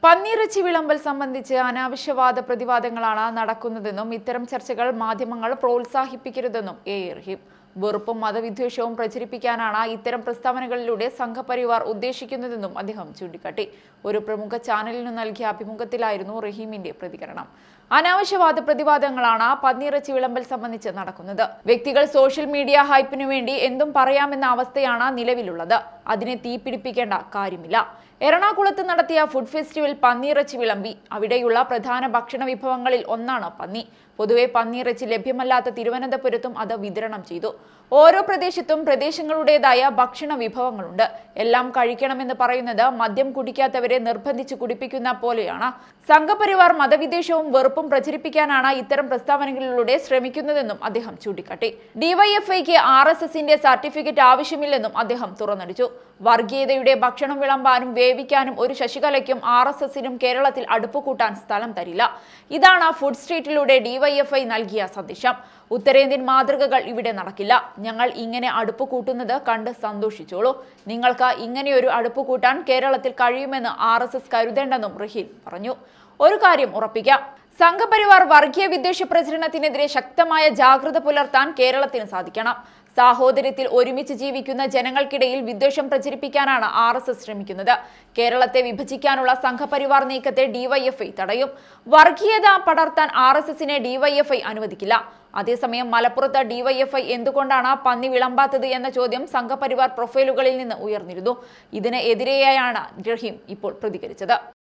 പന്നിയിറച്ചി വിളമ്പൽ സംബന്ധിച്ച് അനാവശ്യവാദ പ്രതിവാദങ്ങളാണ് നടക്കുന്നതെന്നും ഇത്തരം ചർച്ചകൾ മാധ്യമങ്ങൾ പ്രോത്സാഹിപ്പിക്കരുതെന്നും എ എ റഹീം വെറുപ്പും മതവിദ്വേഷവും പ്രചരിപ്പിക്കാനാണ് ഇത്തരം പ്രസ്താവനകളിലൂടെ സംഘപരിവാർ ഉദ്ദേശിക്കുന്നതെന്നും അദ്ദേഹം ചൂണ്ടിക്കാട്ടി ഒരു പ്രമുഖ ചാനലിനു നൽകിയ അഭിമുഖത്തിലായിരുന്നു റഹീമിന്റെ പ്രതികരണം അനാവശ്യവാദ പ്രതിവാദങ്ങളാണ് പന്നിയിറച്ചി വിളമ്പൽ സംബന്ധിച്ച് നടക്കുന്നത് വ്യക്തികൾ സോഷ്യൽ മീഡിയ ഹൈപ്പിനു വേണ്ടി എന്തും പറയാമെന്ന അവസ്ഥയാണ് നിലവിലുള്ളത് അതിനെ തീപിടിപ്പിക്കേണ്ട കാര്യമില്ല എറണാകുളത്ത് നടത്തിയ ഫുഡ് ഫെസ്റ്റിവൽ പന്നിയിറച്ചി വിളമ്പി അവിടെയുള്ള പ്രധാന ഭക്ഷണ വിഭവങ്ങളിൽ ഒന്നാണ് പന്നി പൊതുവെ പന്നിയിറച്ചി ലഭ്യമല്ലാത്ത തിരുവനന്തപുരത്തും അത് വിതരണം ചെയ്തു ഓരോ പ്രദേശത്തും പ്രദേശങ്ങളുടേതായ ഭക്ഷണ വിഭവങ്ങളുണ്ട് എല്ലാം കഴിക്കണമെന്ന് പറയുന്നത് മദ്യം കുടിക്കാത്തവരെ നിർബന്ധിച്ച് കുടിപ്പിക്കുന്ന പോലെയാണ് സംഘപരിവാർ മതവിദ്വേഷവും വെറുപ്പും പ്രചരിപ്പിക്കാനാണ് ഇത്തരം പ്രസ്താവനകളിലൂടെ ശ്രമിക്കുന്നതെന്നും അദ്ദേഹം ചൂണ്ടിക്കാട്ടി ഡിവൈഎഫ്ഐക്ക് ആർ എസ് എസിന്റെ സർട്ടിഫിക്കറ്റ് ആവശ്യമില്ലെന്നും അദ്ദേഹം തുറന്നടിച്ചു വർഗീയതയുടെ ഭക്ഷണം വിളമ്പാനും വേവിക്കാനും ഒരു ശശികലയ്ക്കും ആർ എസ് എസിനും കേരളത്തിൽ അടുപ്പ് കൂട്ടാൻ സ്ഥലം തരില്ല ഇതാണ് ഫുഡ് സ്ട്രീറ്റിലൂടെ ഡിവൈഎഫ്ഐ നൽകിയ സന്ദേശം ഉത്തരേന്ത്യൻ മാതൃകകൾ ഇവിടെ നടക്കില്ല ഞങ്ങൾ ഇങ്ങനെ അടുപ്പ് കൂട്ടുന്നത് കണ്ട് സന്തോഷിച്ചോളൂ നിങ്ങൾക്ക് ഇങ്ങനെയൊരു അടുപ്പ് കൂട്ടാൻ കേരളത്തിൽ കഴിയുമെന്ന് ആർ എസ് എസ് കരുതേണ്ടെന്നും റഹീൽ പറഞ്ഞു ഒരു കാര്യം ഉറപ്പിക്കാം സംഘപരിവാർ വർഗീയ വിദ്വേഷ പ്രചരണത്തിനെതിരെ ശക്തമായ ജാഗ്രത പുലർത്താൻ കേരളത്തിന് സാധിക്കണം സാഹോദര്യത്തിൽ ഒരുമിച്ച് ജീവിക്കുന്ന ജനങ്ങൾക്കിടയിൽ വിദ്വേഷം പ്രചരിപ്പിക്കാനാണ് ആർ എസ് എസ് ശ്രമിക്കുന്നത് കേരളത്തെ വിഭജിക്കാനുള്ള സംഘപരിവാർ നീക്കത്തെ ഡിവൈഎഫ്ഐ തടയും വർഗീയത പടർത്താൻ ആർ എസ് എസിനെ ഡിവൈഎഫ്ഐ അനുവദിക്കില്ല അതേസമയം മലപ്പുറത്ത് ഡിവൈഎഫ്ഐ എന്തുകൊണ്ടാണ് പന്നി വിളമ്പാത്തത് എന്ന ചോദ്യം സംഘപരിവാർ പ്രൊഫൈലുകളിൽ നിന്ന് ഉയർന്നിരുന്നു ഇതിന് എതിരെയായാണ് റഹീം ഇപ്പോൾ പ്രതികരിച്ചത്